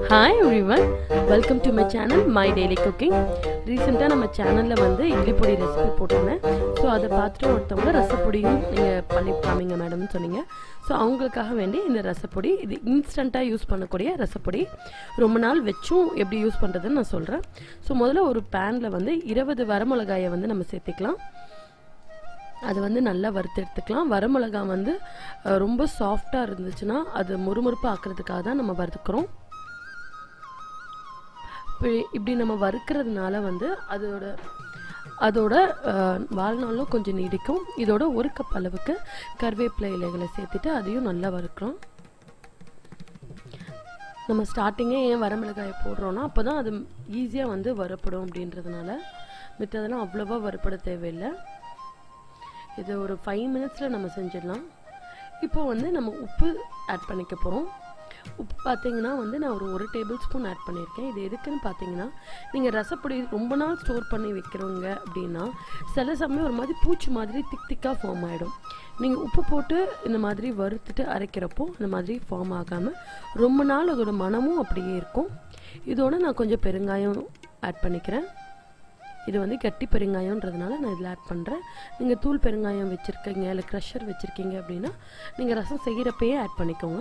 hi everyone welcome to my channel my daily cooking ரீசெண்டாக நம்ம சேனலில் வந்து இட்லி பொடி ரெசிபி போட்டிருந்தேன் ஸோ அதை பார்த்துட்டு ஒருத்தவங்க ரசப்பொடியும் நீங்கள் பண்ணி காமிங்க மேடம்னு சொன்னீங்க ஸோ அவங்களுக்காக வேண்டி இந்த ரசப்பொடி இது இன்ஸ்டண்ட்டாக யூஸ் பண்ணக்கூடிய ரசப்பொடி ரொம்ப நாள் வச்சும் எப்படி யூஸ் பண்ணுறதுன்னு நான் சொல்கிறேன் ஸோ முதல்ல ஒரு பேனில் வந்து இருபது வரமிளகாயை வந்து நம்ம சேர்த்துக்கலாம் அது வந்து நல்லா வறுத்து எடுத்துக்கலாம் வரமிளகா வந்து அஹ், ரொம்ப சாஃப்டாக இருந்துச்சுன்னா அது முறுமுறுப்பு ஆக்கிறதுக்காக தான் நம்ம வறுக்கிறோம் இப்படி இப்படி நம்ம வறுக்கிறதுனால வந்து அதோட அதோட அஹ், வாழ்நாளும் கொஞ்சம் நீடிக்கும் இதோட ஒரு கப் அளவுக்கு கருவேப்பிலை இலைகளை சேர்த்துட்டு அதையும் நல்லா வறுக்கிறோம் நம்ம ஸ்டார்டிங்கே ஏன் வரமிளகாயை போடுறோன்னா அப்போ தான் அது ஈஸியாக வந்து வறுப்படும் அப்படின்றதுனால மித்ததெல்லாம் அவ்வளோவா வறுப்பட தேவையில்லை இது ஒரு ஃபைவ் மினிட்ஸில் நம்ம செஞ்சிடலாம் இப்போ வந்து நம்ம உப்பு ஆட் பண்ணிக்க போகிறோம் உப்பு பார்த்தீங்கன்னா வந்து நான் ஒரு ஒரு டேபிள் ஸ்பூன் ஆட் பண்ணியிருக்கேன் இது எதுக்குன்னு பார்த்தீங்கன்னா நீங்கள் ரசப்பொடி ரொம்ப நாள் ஸ்டோர் பண்ணி வைக்கிறவங்க அப்படின்னா சில சமயம் ஒரு மாதிரி பூச்சி மாதிரி திக் திக்காக ஃபார்ம் ஆகிடும் நீங்கள் உப்பு போட்டு இந்த மாதிரி வறுத்துட்டு அரைக்கிறப்போ இந்த மாதிரி ஃபார்ம் ஆகாமல் ரொம்ப நாள் அதோட மனமும் அப்படியே இருக்கும் இதோட நான் கொஞ்சம் பெருங்காயம் ஆட் பண்ணிக்கிறேன் இது வந்து கட்டி பெருங்காயம்ன்றதுனால நான் இதில் ஆட் பண்ணுறேன் நீங்கள் தூள் பெருங்காயம் வச்சுருக்கீங்க இல்லை க்ரஷர் வச்சுருக்கீங்க அப்படின்னா நீங்கள் ரசம் செய்கிறப்பயே ஆட் பண்ணிக்கோங்க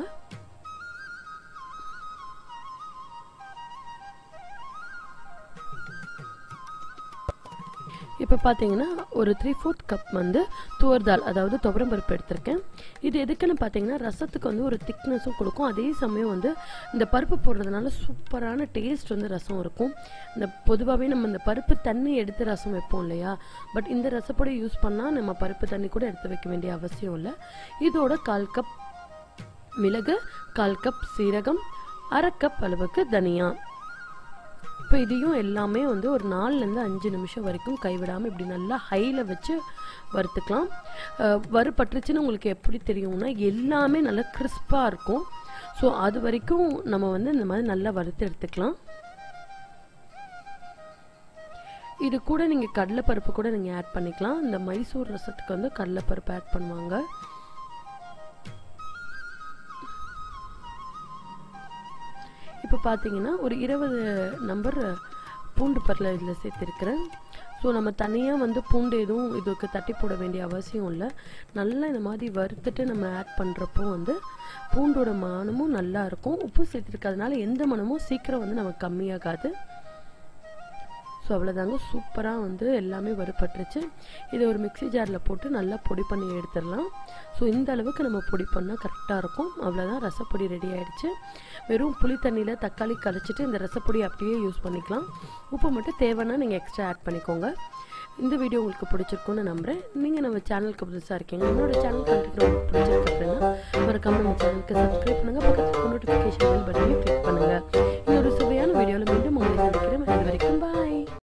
இப்போ பார்த்தீங்கன்னா ஒரு த்ரீ ஃபோர்த் கப் வந்து துவர் தால் அதாவது துவரம் பருப்பு எடுத்திருக்கேன் இது எதுக்குன்னு பார்த்தீங்கன்னா ரசத்துக்கு வந்து ஒரு திக்னஸும் கொடுக்கும் அதே சமயம் வந்து இந்த பருப்பு போடுறதுனால சூப்பரான டேஸ்ட் வந்து ரசம் இருக்கும் இந்த பொதுவாகவே நம்ம இந்த பருப்பு தண்ணி எடுத்து ரசம் வைப்போம் இல்லையா பட் இந்த ரசப்பொடி யூஸ் பண்ணால் நம்ம பருப்பு தண்ணி கூட எடுத்து வைக்க வேண்டிய அவசியம் இல்லை இதோட கால் கப் மிளகு கால் கப் சீரகம் அரை கப் அளவுக்கு தனியா இப்போ இதையும் எல்லாமே வந்து ஒரு நாலுலேருந்து அஞ்சு நிமிஷம் வரைக்கும் கைவிடாமல் இப்படி நல்லா ஹையில் வச்சு வறுத்துக்கலாம் அஹ் வறுபட்டுருச்சுன்னு உங்களுக்கு எப்படி தெரியும்னா எல்லாமே நல்லா கிறிஸ்பாக இருக்கும் ஸோ அது வரைக்கும் நம்ம வந்து இந்த மாதிரி நல்லா வறுத்து எடுத்துக்கலாம் இது கூட நீங்கள் கடலைப்பருப்பு கூட நீங்கள் ஆட் பண்ணிக்கலாம் இந்த மைசூர் ரசத்துக்கு வந்து கடலைப்பருப்பு ஆட் பண்ணுவாங்க இப்போ பார்த்தீங்கன்னா ஒரு இருபது நம்பர் பூண்டு பரல இதில் சேர்த்துருக்கிறேன் ஸோ நம்ம தனியாக வந்து பூண்டு எதுவும் இதுக்கு தட்டி போட வேண்டிய அவசியம் இல்லை நல்லா இந்த மாதிரி வறுத்துட்டு நம்ம ஆட் பண்ணுறப்போ வந்து பூண்டோட மனமும் நல்லா இருக்கும் உப்பு சேர்த்துருக்கிறதுனால எந்த மனமும் சீக்கிரம் வந்து நமக்கு கம்மியாகாது ஸோ அவ்வளோதாங்க சூப்பராக வந்து எல்லாமே வறுபட்டுருச்சு இதை ஒரு மிக்ஸி ஜாரில் போட்டு நல்லா பொடி பண்ணி எடுத்துடலாம் ஸோ இந்த அளவுக்கு நம்ம பொடி பண்ணால் கரெக்டாக இருக்கும் அவ்வளோதான் ரசப்பொடி ரெடி ஆயிடுச்சு வெறும் புளி தண்ணியில் தக்காளி கரைச்சிட்டு இந்த ரசப்பொடி அப்படியே யூஸ் பண்ணிக்கலாம் உப்பு மட்டும் தேவைன்னா நீங்கள் எக்ஸ்ட்ரா ஆட் பண்ணிக்கோங்க இந்த வீடியோ உங்களுக்கு பிடிச்சிருக்கும்னு நம்புகிறேன் நீங்கள் நம்ம சேனலுக்கு புதுசாக இருக்கீங்க என்னோட சேனல் கண்டிப்பாக உங்களுக்கு பிடிச்சிருக்கு அப்படின்னா மறக்காம நம்ம சேனலுக்கு சப்ஸ்கிரைப் பண்ணுங்கள் பக்கத்தில் நோட்டிஃபிகேஷன் பெல் பட்டனையும் click